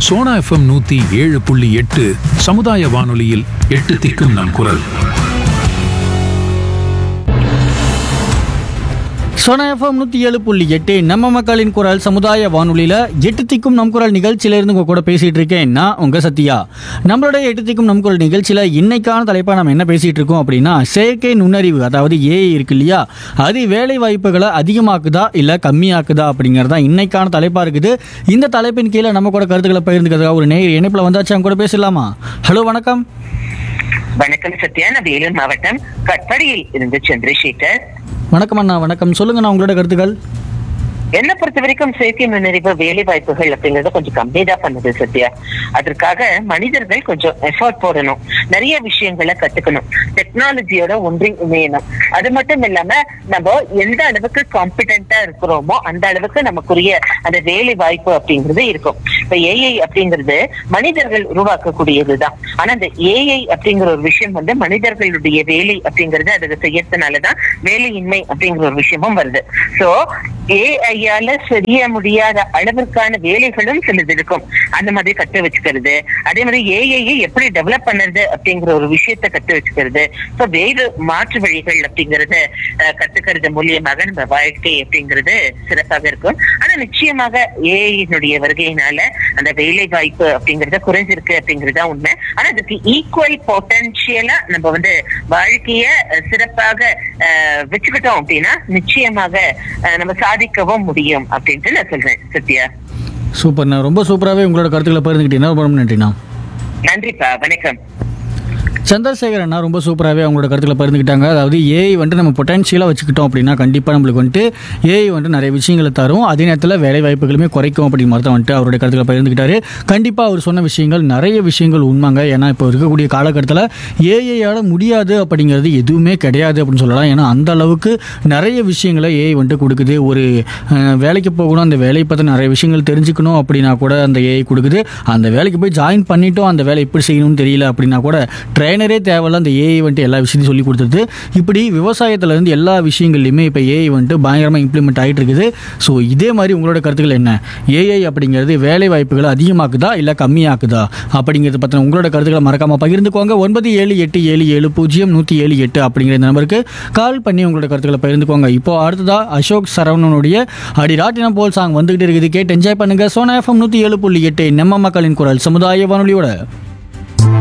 Sona FM நூத்தி ஏழு புள்ளி எட்டு சமுதாய வானொலியில் எட்டு திக்கும் நம் குரல் சோனா எஃப்எம் நூற்றி ஏழு புள்ளி எட்டு நம்ம மக்களின் குரல் சமுதாய வானொலியில் எட்டு திக்கும் நம் குரல் நிகழ்ச்சியிலேருந்து உங்கள் கூட பேசிகிட்டு இருக்கேன் நான் உங்கள் சத்யா நம்மளோட எட்டு திக்கும் நம் குரல் நிகழ்ச்சியில் இன்னைக்கான தலைப்பாக நம்ம என்ன பேசிகிட்டு இருக்கோம் அப்படின்னா செயற்கை நுண்ணறிவு அதாவது ஏஐ இருக்கு இல்லையா அது வேலை வாய்ப்புகளை அதிகமாக்குதா இல்லை கம்மியாக்குதா அப்படிங்கிறது தான் இன்னைக்கான தலைப்பாக இருக்குது இந்த தலைப்பின் கீழே நம்ம கூட கருத்துக்களை பகிர்ந்துக்கிறதுக்காக ஒரு நேர் இணைப்பில் வந்தாச்சு அவங்க கூட பேசலாமா ஹலோ வணக்கம் வணக்கம் சத்யா நான் வேலூர் மாவட்டம் கட்படியில் இருந்து சந்திரசேகர் வணக்கம் அண்ணா வணக்கம் சொல்லுங்கண்ணா உங்களோட கருத்துக்கள் என்ன பொறுத்த வரைக்கும் செயற்கை நுண்ணறிவு வேலை வாய்ப்புகள் அப்படிங்கறது கொஞ்சம் கம்மி தான் பண்ணுது சத்யா அதற்காக மனிதர்கள் கொஞ்சம் எஃபர்ட் போடணும் நிறைய விஷயங்களை கத்துக்கணும் டெக்னாலஜியோட ஒன்றி இணையணும் அது மட்டும் இல்லாம நம்ம எந்த அளவுக்கு காம்பிடென்டா இருக்கிறோமோ அந்த அளவுக்கு நமக்குரிய அந்த வேலை வாய்ப்பு அப்படிங்கிறது இருக்கும் இப்ப ஏஐ அப்படிங்கிறது மனிதர்கள் உருவாக்கக்கூடியதுதான் ஆனா அந்த ஏஐ அப்படிங்கிற ஒரு விஷயம் வந்து மனிதர்களுடைய வேலை அப்படிங்கறது அதை செய்யறதுனாலதான் வேலையின்மை அப்படிங்கிற ஒரு விஷயமும் வருது சோ ஏஐயால செய்ய முடியாத அளவிற்கான வேலைகளும் சிலது இருக்கும் அந்த மாதிரி கத்து வச்சுக்கிறது அதே மாதிரி ஏஐயை எப்படி டெவலப் பண்ணுறது அப்படிங்கிற ஒரு விஷயத்த கத்து வச்சுக்கிறது சோ வேறு மாற்று வழிகள் அப்படிங்கறத அஹ், கத்துக்கிறது மூலியமாக நம்ம வாழ்க்கை அப்படிங்கிறது சிறப்பாக இருக்கும் ஆனா நிச்சயமாக ஏஐனுடைய வருகையினால அந்த வேலை வாய்ப்பு அப்படிங்கறது குறைஞ்சிருக்கு அப்படிங்கறது தான் உண்மை ஆனா அதுக்கு ஈக்குவல் பொட்டன்ஷியலா நம்ம வந்து வாழ்க்கைய அஹ், சிறப்பாக அஹ், வச்சுக்கிட்டோம் அப்படின்னா நிச்சயமாக அஹ், நம்ம சாதிக்கவும் முடியும் அப்படின்ட்டு நான் சொல்றேன் சத்யா சூப்பர்ண்ணா ரொம்ப சூப்பராகவே உங்களோட கருத்துக்களை பகிர்ந்துக்கிட்டீங்கன்னா ரொம்ப ரொம்ப நன்றிண்ணா நன்றிப்பா வணக்கம் சந்திரசேகர் அண்ணா ரொம்ப சூப்பராகவே அவங்களோட கருத்துக்களை பகிர்ந்துக்கிட்டாங்க அதாவது ஏஐ வந்துட்டு நம்ம பொட்டன்ஷியலாக வச்சுக்கிட்டோம் அப்படின்னா கண்டிப்பாக நம்மளுக்கு வந்துட்டு ஏஐ வந்துட்டு நிறைய விஷயங்களை தரும் அதே நேரத்தில் வேலை வாய்ப்புகளுமே குறைக்கும் அப்படிங்கிற மாதிரி தான் வந்துட்டு அவருடைய கருத்துக்களை பகிர்ந்துக்கிட்டாரு கண்டிப்பாக அவர் சொன்ன விஷயங்கள் நிறைய விஷயங்கள் உண்மைங்க ஏன்னா இப்போ இருக்கக்கூடிய காலகட்டத்தில் ஏஐயால் முடியாது அப்படிங்கிறது எதுவுமே கிடையாது அப்படின்னு சொல்லலாம் ஏன்னா அந்த அளவுக்கு நிறைய விஷயங்களை ஏஐ வந்துட்டு கொடுக்குது ஒரு அஹ், வேலைக்கு போகணும் அந்த வேலையை பற்றி நிறைய விஷயங்கள் தெரிஞ்சுக்கணும் அப்படின்னா கூட அந்த ஏஐ கொடுக்குது அந்த வேலைக்கு போய் ஜாயின் பண்ணிட்டோம் அந்த வேலை எப்படி செய்யணும்னு தெரியல அப்படின்னா கூட ட்ரைனரே தேவையில்ல அந்த ஏஐ வந்துட்டு எல்லா விஷயத்தையும் சொல்லி கொடுத்துருது இப்படி விவசாயத்துல இருந்து எல்லா விஷயங்கள்லையுமே இப்போ ஏஐ வந்துட்டு பயங்கரமாக இம்ப்ளிமெண்ட் ஆகிட்டு இருக்குது ஸோ இதே மாதிரி உங்களோட கருத்துக்கள் என்ன ஏஐ அப்படிங்கிறது வேலை வாய்ப்புகளை அதிகமாக்குதா இல்லை கம்மியாக்குதா அப்படிங்கிறது பற்றின உங்களோட கருத்துக்களை மறக்காமல் பகிர்ந்துக்கோங்க ஒன்பது ஏழு எட்டு ஏழு ஏழு பூஜ்ஜியம் நூற்றி ஏழு எட்டு அப்படிங்கிற இந்த நம்பருக்கு கால் பண்ணி உங்களோட கருத்துக்களை பகிர்ந்துக்கோங்க இப்போ அடுத்ததா அசோக் சரவணனுடைய அடி ராட்டினம் போல் சாங் வந்துகிட்டு இருக்குது கேட்டு என்ஜாய் பண்ணுங்க சோனா எஃப்எம் நூற்றி ஏழு புள்ளி எட்டு நம்ம மக்களின் குரல் சமுதாய வானொலியோட